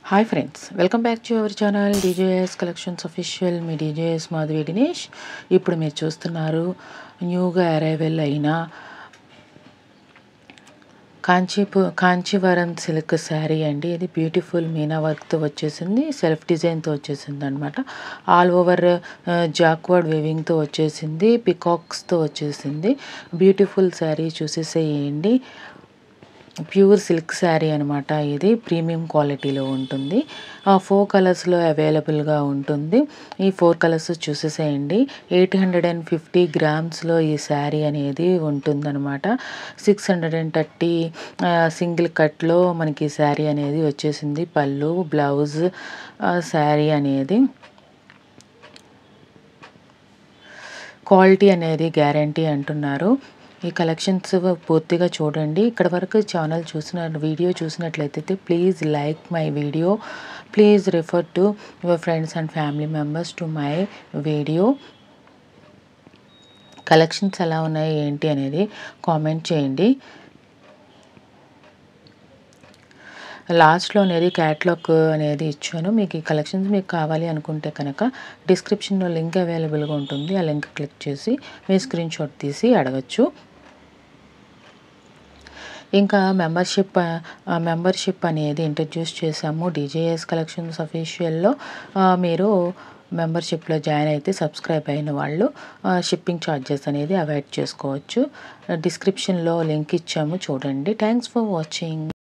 hi friends welcome back to our channel DJS collections official మీ DJS Madhavi Dinesh ఇప్పుడు మీరు చూస్తున్నారు న్యూగా అరైవల్ అయిన కాంచీపు కాంచీవరం సిల్క్ శారీ అండి ఇది బ్యూటిఫుల్ మీనా వర్క్తో వచ్చేసింది సెల్ఫ్ డిజైన్తో వచ్చేసింది అనమాట ఆల్ ఓవర్ జాక్వర్డ్ వేవింగ్తో వచ్చేసింది పికాక్స్తో వచ్చేసింది బ్యూటిఫుల్ శారీ చూసేసేయండి ప్యూర్ సిల్క్ శారీ అనమాట ఇది ప్రీమియం క్వాలిటీలో ఉంటుంది ఆ ఫోర్ కలర్స్లో అవైలబుల్గా ఉంటుంది ఈ ఫోర్ కలర్స్ చూసేసేయండి ఎయిట్ హండ్రెడ్ అండ్ ఫిఫ్టీ గ్రామ్స్లో ఈ శారీ అనేది ఉంటుందన్నమాట six hundred and thirty single కట్లో మనకి శారీ అనేది వచ్చేసింది పళ్ళు బ్లౌజ్ శారీ అనేది క్వాలిటీ అనేది గ్యారంటీ అంటున్నారు ఈ కలెక్షన్స్ పూర్తిగా చూడండి ఇక్కడ వరకు ఛానల్ చూసిన వీడియో చూసినట్లయితే please like my video please refer to your friends and family members to my video collections ఎలా ఉన్నాయి ఏంటి అనేది కామెంట్ చేయండి లాస్ట్లో అనేది క్యాట్లాగ్ అనేది ఇచ్చాను మీకు ఈ కలెక్షన్స్ మీకు కావాలి అనుకుంటే కనుక డిస్క్రిప్షన్లో లింక్ అవైలబుల్గా ఉంటుంది ఆ లింక్ క్లిక్ చేసి మీ స్క్రీన్ షాట్ తీసి అడగచ్చు ఇంకా మెంబర్షిప్ మెంబర్షిప్ అనేది ఇంట్రడ్యూస్ చేసాము డీజేఎస్ కలెక్షన్స్ అఫీషియల్లో మీరు మెంబర్షిప్లో జాయిన్ అయితే సబ్స్క్రైబ్ అయిన వాళ్ళు షిప్పింగ్ ఛార్జెస్ అనేది అవాయిడ్ చేసుకోవచ్చు డిస్క్రిప్షన్లో లింక్ ఇచ్చాము చూడండి థ్యాంక్స్ ఫర్ వాచింగ్